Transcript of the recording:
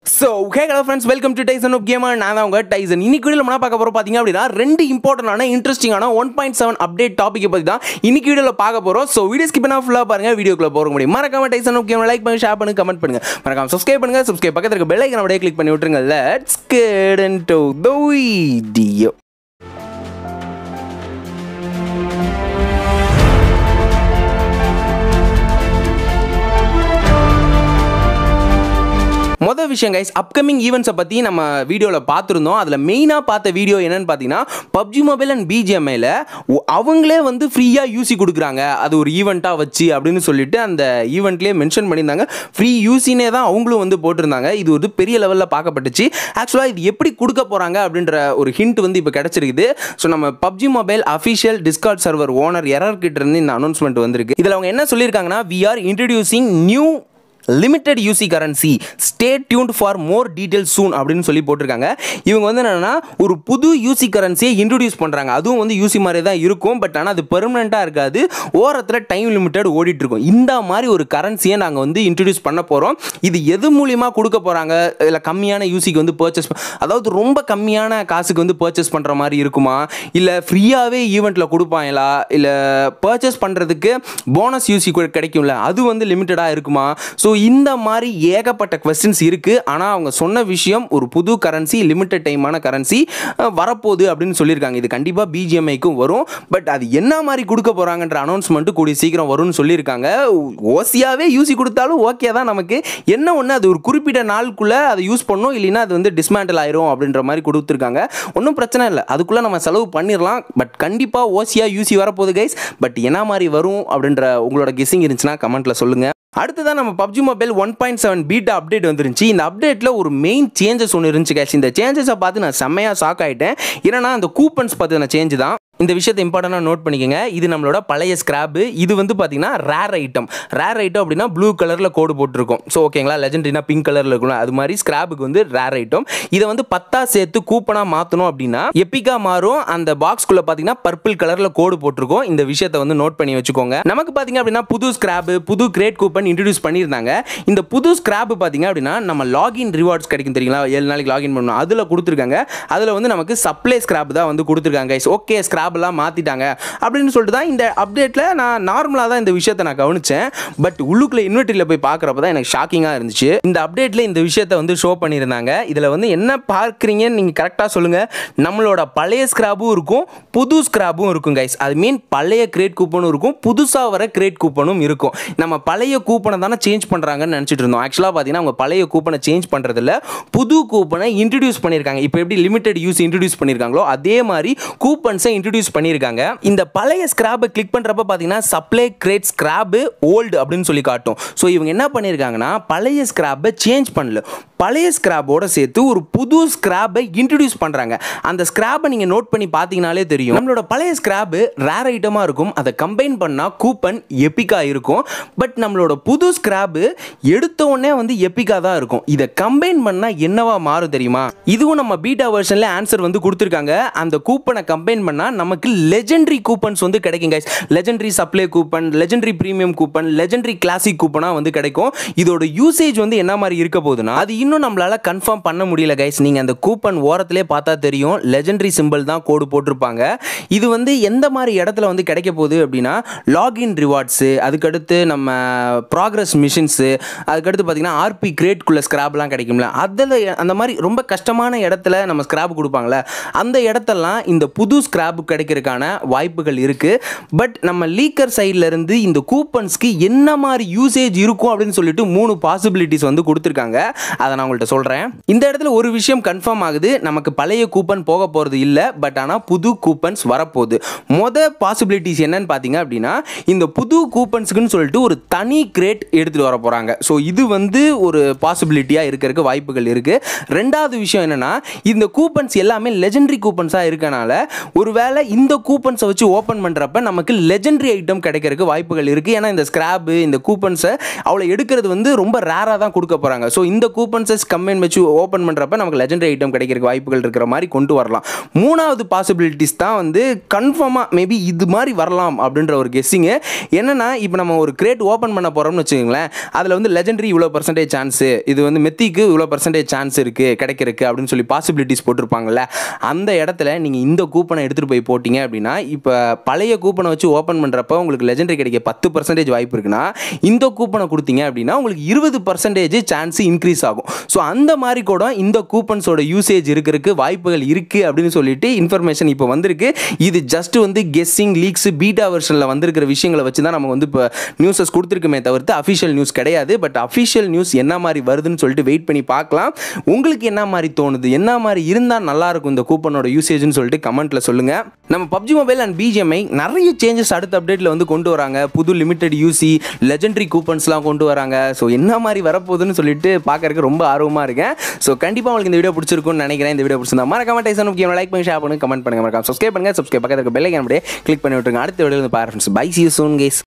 so hey hello friends welcome to Tyson of gamer நான் தான் உங்க டைசன் இன்னைக்கு வீடியோவில் என்ன பார்க்க போகிறோம் பார்த்தீங்க அப்படின்னா ரெண்டு இம்பார்ட்டண்டான இன்ட்ரெஸ்டிங்கான ஒன் பாயிண்ட் செவன் அப்டேட் டாப்பிக்கை பற்றி தான் இன்னைக்கு வீடியோவில் பார்க்க போகிறோம் ஸோ வீடியோ ஸ்கிப் பண்ணா ஃபுல்லாக பாருங்க வீடியோக்குள்ள போக முடியும் மறக்காம டைசன் ஆஃப் கேமர் லைக் பண்ணி ஷேர் பண்ணுங்க கமெண்ட் பண்ணுங்க மறக்காம சப்ஸ்கிரைப் பண்ணுங்க சப்ஸ்கிரைப் பக்கத்தில் இருக்க பெல் ஐக்கன் அப்படியே கிளிக் பண்ணி விட்டுருங்க let's get into the video மொதல் விஷயம் கைஸ் அப்கமிங் ஈவெண்ட்ஸை பற்றி நம்ம வீடியோவில் பார்த்துருந்தோம் அதில் மெயினாக பார்த்த வீடியோ என்னன்னு பார்த்தீங்கன்னா பப்ஜி மொபைல் அண்ட் பிஜிஎம்ஐயில் அவங்களே வந்து ஃப்ரீயாக யூசி கொடுக்குறாங்க அது ஒரு ஈவெண்ட்டாக வச்சு அப்படின்னு சொல்லிட்டு அந்த ஈவெண்ட்லேயே மென்ஷன் பண்ணியிருந்தாங்க ஃப்ரீ யூசினே தான் அவங்களும் வந்து போட்டிருந்தாங்க இது ஒரு பெரிய லெவலில் பார்க்கப்பட்டுச்சு ஆக்சுவலாக இது எப்படி கொடுக்க போகிறாங்க அப்படின்ற ஒரு ஹிண்ட் வந்து இப்போ கிடச்சிருக்குது ஸோ நம்ம PUBG mobile official discord server owner error கிட்ட இருந்து இந்த அனௌன்ஸ்மெண்ட் வந்திருக்கு இதில் அவங்க என்ன சொல்லியிருக்காங்கன்னா we are introducing new limited UC currency stay tuned for more detail soon அப்படின்னு சொல்லி போட்டிருக்காங்க இவங்க வந்து என்னென்னா ஒரு புது யூசி கரன்சியை இன்ட்ரடியூஸ் பண்ணுறாங்க அதுவும் வந்து யூசி மாதிரி தான் இருக்கும் பட் ஆனால் அது பெர்மனெண்ட்டாக இருக்காது ஓரத்தில் டைம் லிமிட்டட் ஓடிட்டு இருக்கும் இந்த மாதிரி ஒரு கரன்சியை நாங்கள் வந்து இன்ட்ரடியூஸ் பண்ண போகிறோம் இது எது மூலியமாக கொடுக்க போகிறாங்க இல்லை கம்மியான யூசிக்கு வந்து பர்ச்சேஸ் அதாவது ரொம்ப கம்மியான காசுக்கு வந்து பர்ச்சேஸ் பண்ணுற மாதிரி இருக்குமா இல்லை ஃப்ரீயாகவே ஈவெண்ட்டில் கொடுப்பாங்களா இல்லை பர்ச்சேஸ் பண்ணுறதுக்கு போனஸ் யூசி கிடைக்கும்ல அது வந்து லிமிட்டடாக இருக்குமா ஸோ இந்த மாதிரி ஏகப்பட்ட கொஸ்டின்ஸ் இருக்குது ஆனால் அவங்க சொன்ன விஷயம் ஒரு புது கரன்சி லிமிட்டட் டைமான கரன்சி வரப்போகுது அப்படின்னு சொல்லியிருக்காங்க இது கண்டிப்பாக பிஜிஎம்ஐக்கும் வரும் பட் அது என்ன மாதிரி கொடுக்க போகிறாங்கன்ற அனௌன்ஸ்மெண்ட்டு கூடிய சீக்கிரம் வரும்னு சொல்லியிருக்காங்க ஓசியாவே யூசி கொடுத்தாலும் ஓகே தான் நமக்கு என்ன ஒன்று அது ஒரு குறிப்பிட்ட நாளுக்குள்ளே அதை யூஸ் பண்ணணும் இல்லைன்னா அது வந்து டிஸ்மேண்டில் ஆயிரும் அப்படின்ற மாதிரி கொடுத்துருக்காங்க ஒன்றும் பிரச்சனை இல்லை அதுக்குள்ளே நம்ம செலவு பண்ணிடலாம் பட் கண்டிப்பாக ஓசியா யூசி வரப்போகுது கைஸ் பட் என்ன மாதிரி வரும் அப்படின்ற உங்களோட கெஸ்ஸிங் இருந்துச்சுன்னா கமெண்ட்டில் சொல்லுங்கள் அடுத்ததான் நம்ம PUBG mobile one point seven beta update வந்துருந்துச்சு இந்த அப்டேட்டில் ஒரு மெயின் சேஞ்சஸ் ஒன்று இருந்துச்சு கேஷ் இந்த சேஞ்சஸை பார்த்து நான் செம்மையாக ஷாக் ஆகிட்டேன் ஏன்னா அந்த கூப்பன்ஸ் பார்த்து சேஞ்ச் தான் இந்த விஷயத்தை இம்பார்ட்டண்டாக நோட் பண்ணிக்கோங்க இது நம்மளோட பழைய ஸ்கிராப்பு இது வந்து பார்த்தீங்கன்னா ரேர் ஐட்டம் ரேர் ஐட்டம் அப்படின்னா ப்ளூ கலரில் கோடு போட்டிருக்கும் ஸோ ஓகேங்களா லெஜெண்டரினா பிங்க் கலரில் இருக்கும் அது மாதிரி ஸ்கிராப்புக்கு வந்து ரேர் ஐட்டம் இதை வந்து பத்தா சேர்த்து கூப்பனாக மாற்றணும் அப்படின்னா எப்பிக்காக மாறும் அந்த பாக்ஸ்குள்ளே பார்த்தீங்கன்னா பர்பிள் கலரில் கோடு போட்டிருக்கும் இந்த விஷயத்தை வந்து நோட் பண்ணி வச்சுக்கோங்க நமக்கு பார்த்தீங்க அப்படின்னா புது ஸ்கிராப்பு புது கிரேட் கூப்பன் இன்ட்ரடியூஸ் பண்ணியிருந்தாங்க இந்த புது ஸ்கிராப் பார்த்தீங்க அப்படின்னா நம்ம லாகின் ரிவார்ட்ஸ் கிடைக்கும் தெரியுங்களா ஏழு நாளைக்கு லாகின் பண்ணணும் அதில் கொடுத்துருக்காங்க அதில் வந்து நமக்கு சப்ளை ஸ்கிராப் தான் வந்து கொடுத்துருக்காங்க ஓகே ஸ்கிராப்லாம் மாற்றிட்டாங்க அப்படின்னு சொல்லிட்டு தான் இந்த அப்டேட்டில் நான் நார்மலாக தான் இந்த விஷயத்தை நான் கவனித்தேன் பட் உள்ளுக்குள்ளே இன்வெர்ட்டரியில் போய் பார்க்குறப்ப தான் எனக்கு ஷாக்கிங்காக இருந்துச்சு இந்த அப்டேட்டில் இந்த விஷயத்தை வந்து ஷோ பண்ணியிருந்தாங்க இதில் வந்து என்ன பார்க்குறீங்கன்னு நீங்கள் கரெக்டாக சொல்லுங்கள் நம்மளோட பழைய ஸ்கிராப்பும் இருக்கும் புது ஸ்கிராப்பும் இருக்கும் கைஸ் அது மீன் பழைய கிரேட் கூப்பனும் இருக்கும் புதுசாக வர கிரேட் கூப்பனும் இருக்கும் நம்ம பழைய கூப்பனை தானே சேஞ்ச் பண்ணுறாங்கன்னு நினச்சிட்டு இருந்தோம் ஆக்சுவலாக பார்த்தீங்கன்னா அவங்க பழைய கூப்பனை சேஞ்ச் பண்ணுறதில்ல புது கூப்பனை இன்ட்ரடியூஸ் பண்ணியிருக்காங்க இப்போ எப்படி லிமிடெட் யூஸ் இன்ட்ரடியூஸ் பண்ணியிருக்காங்களோ அதே மாதிரி கூப்பன்ஸை இன்ட்ரடியூஸ் பண்ணியிருக்காங்க இந்த பழைய ஸ்கிராப்பை கிளிக் பண்ணுறப்ப பார்த்தீங்கன்னா சப்ளை கிரேட் ஸ்கிராப்பு ஓல்டு அப்படின்னு சொல்லி காட்டும் ஸோ இவங்க என்ன பண்ணியிருக்காங்கன்னா பழைய ஸ்கிராப்பை சேஞ்ச் பண்ணல பழைய ஸ்கிராப்போட சேர்த்து ஒரு புது ஸ்கிராப்பை இன்ட்ரடியூஸ் பண்ணுறாங்க அந்த ஸ்கிராப்பை நீங்கள் நோட் பண்ணி பார்த்தீங்கனாலே தெரியும் நம்மளோட பழைய ஸ்கிராப்பு ரேர் ஐட்டமாக இருக்கும் அதை கம்பைன் பண்ணால் கூப்பன் எப்பிக்காக இருக்கும் பட் நம்மளோட புது ஸ்கிராப்பு எடுத்த உடனே வந்து எப்பிக்காக தான் இருக்கும் இதை கம்பைன் பண்ணால் என்னவா மாறும் தெரியுமா இதுவும் நம்ம பீட்டா வெர்ஷனில் ஆன்சர் வந்து கொடுத்துருக்காங்க அந்த கூப்பனை கம்பைன் பண்ணால் நமக்கு லெஜெண்டரி கூப்பன்ஸ் வந்து கிடைக்கும் guys legendary supply coupon legendary premium coupon legendary classic கூப்பனாக வந்து கிடைக்கும் இதோட யூசேஜ் வந்து என்ன மாதிரி இருக்க போகுதுன்னா அது இன்னும் நம்மளால கன்ஃபார்ம் பண்ண முடியல கைஸ் நீங்கள் அந்த கூப்பன் ஓரத்திலே பார்த்தா தெரியும் லெஜெண்டரி சிம்பிள் தான் கோடு போட்டிருப்பாங்க இது வந்து எந்த மாதிரி இடத்துல வந்து கிடைக்க போகுது அப்படின்னா லாகின் ரிவார்ட்ஸு அதுக்கடுத்து நம்ம ப்ராக்ரஸ் மிஷின்ஸு அதுக்கடுத்து பார்த்தீங்கன்னா ஆர்பி கிரேட்குள்ளே ஸ்கிராப்லாம் கிடைக்கும்ல அதில் அந்த மாதிரி ரொம்ப கஷ்டமான இடத்துல நம்ம ஸ்கிராப் கொடுப்பாங்களே அந்த இடத்தெல்லாம் இந்த புது ஸ்கிராப் கிடைக்கிறதுக்கான வாய்ப்புகள் இருக்குது பட் நம்ம லீக்கர் சைட்லேருந்து இந்த கூப்பன்ஸ்க்கு என்ன மாதிரி யூசேஜ் இருக்கும் அப்படின்னு சொல்லிட்டு மூணு பாசிபிலிட்டிஸ் வந்து கொடுத்துருக்காங்க அதை நான் உங்கள்கிட்ட சொல்கிறேன் இந்த இடத்துல ஒரு விஷயம் கன்ஃபார்ம் ஆகுது நமக்கு பழைய கூப்பன் போக போகிறது இல்லை பட் ஆனால் புது கூப்பன்ஸ் வரப்போகுது மொதல் பாசிபிலிட்டிஸ் என்னன்னு பார்த்தீங்க அப்படின்னா இந்த புது கூப்பன்ஸுக்குன்னு சொல்லிட்டு ஒரு தனி கிரேட் எடுத்துகிட்டு வர போகிறாங்க ஸோ இது வந்து ஒரு பாசிபிலிட்டியாக இருக்கிறதுக்கு வாய்ப்புகள் இருக்குது ரெண்டாவது விஷயம் என்னென்னா இந்த கூப்பன்ஸ் எல்லாமே லெஜெண்டரி கூப்பன்ஸாக இருக்கனால ஒருவேளை இந்த கூப்பன்ஸை வச்சு ஓப்பன் பண்ணுறப்ப நமக்கு லெஜெண்டரி ஐட்டம் கிடைக்கிறதுக்கு வாய்ப்புகள் இருக்குது ஏன்னா இந்த ஸ்கிராப்பு இந்த கூப்பன்ஸை அவ்வளோ எடுக்கிறது வந்து ரொம்ப ரேராக தான் கொடுக்க போகிறாங்க ஸோ இந்த கூப்பன்ஸஸ் கம்பைன் வச்சு ஓப்பன் பண்ணுறப்ப நமக்கு லெஜெண்டரி ஐட்டம் கிடைக்கிறதுக்கு வாய்ப்புகள் இருக்கிற மாதிரி கொண்டு வரலாம் மூணாவது பாசிபிலிட்டிஸ் தான் வந்து கன்ஃபார்மாக மேபி இது மாதிரி வரலாம் அப்படின்ற ஒரு கெஸ்ஸிங்கு என்னன்னா இப்போ நம்ம ஒரு கிரேட் ஓப்பன் பண்ண போகிறோம்னு வச்சுக்கோங்களேன் அதில் வந்து லெஜெண்டரி இவ்வளோ பர்சன்டேஜ் சான்ஸு இது வந்து மெத்திக்கு இவ்வளோ பர்சன்டேஜ் சான்ஸ் இருக்குது கிடைக்கிறதுக்கு அப்படின்னு சொல்லி பாசிபிலிட்டிஸ் போட்டிருப்பாங்கல்ல அந்த இடத்துல நீங்கள் இந்த கூப்பனை எடுத்துகிட்டு போய் போட்டிங்க அப்படின்னா இப்போ பழைய கூப்பனை வச்சு ஓப்பன் பண்ணுறப்ப உங்களுக்கு லெஜெண்டரி கிடைக்க பத்து பர்சன்டேஜ் வாய்ப்பு இருக்குன்னா இந்த கூப்பனை கொடுத்தீங்க அப்படின்னா உங்களுக்கு இருபது பர்சன்டேஜ் சான்ஸ் இன்க்ரீஸ் ஆகும் ஸோ அந்த மாதிரி கூட இந்த கூப்பன்ஸோட யூசேஜ் இருக்கிறதுக்கு வாய்ப்புகள் இருக்குது அப்படின்னு சொல்லிட்டு இன்ஃபர்மேஷன் இப்போ வந்திருக்கு இது ஜஸ்ட் வந்து கெஸ்ஸிங் லீக்ஸ் பீட்டா வெர்ஷனில் வந்திருக்கிற விஷயங்களை வச்சு தான் நம்ம வந்து இப்போ நியூஸஸ் கொடுத்துருக்குமே தவிர்த்து அஃபிஷியல் நியூஸ் கிடையாது பட் அஃபிஷியல் நியூஸ் என்ன மாதிரி வருதுன்னு சொல்லிட்டு வெயிட் பண்ணி பார்க்கலாம் உங்களுக்கு என்ன மாதிரி தோணுது என்ன மாதிரி இருந்தால் நல்லா இருக்கும் இந்த கூப்பனோட யூசேஜ்னு சொல்லிட்டு கமெண்ட்ல சொல்லுங்க நம்ம பப்ஜி மொபைல் அண்ட் பிஜிஎம்ஐ நிறைய சேஞ்சஸ் அடுத்த அப்டேட்டில் வந்து கொண்டு வராங்க புது லிமிடெட் யூசி லெஜெண்டரி கூப்பன்ஸ்லாம் கொண்டு வராங்க ஸோ என்ன மாதிரி வரப்போகுதுன்னு சொல்லிட்டு பார்க்கறதுக்கு ரொம்ப ஆர்வமாக இருக்கேன் ஸோ கண்டிப்பாக உங்களுக்கு இந்த வீடியோ பிடிச்சிருக்கும்னு நினைக்கிறேன் இந்த வீடியோ பிடிச்சிருந்தா மறக்காம டைசன் முக்கியம் லைக் பண்ணி ஷேர் பண்ணுங்க கமெண்ட் பண்ணுங்க மறக்காம சப்ஸ்கிரைப் பண்ணுங்க சப்ஸ்கிரைப் பக்கத்தில் இருக்க பெல் ஐக்கன் அப்படியே கிளிக் பண்ணி விட்டுருங்க அடுத்த வீடியோ வந்து பாருங்க பை சி சூன் கேஸ்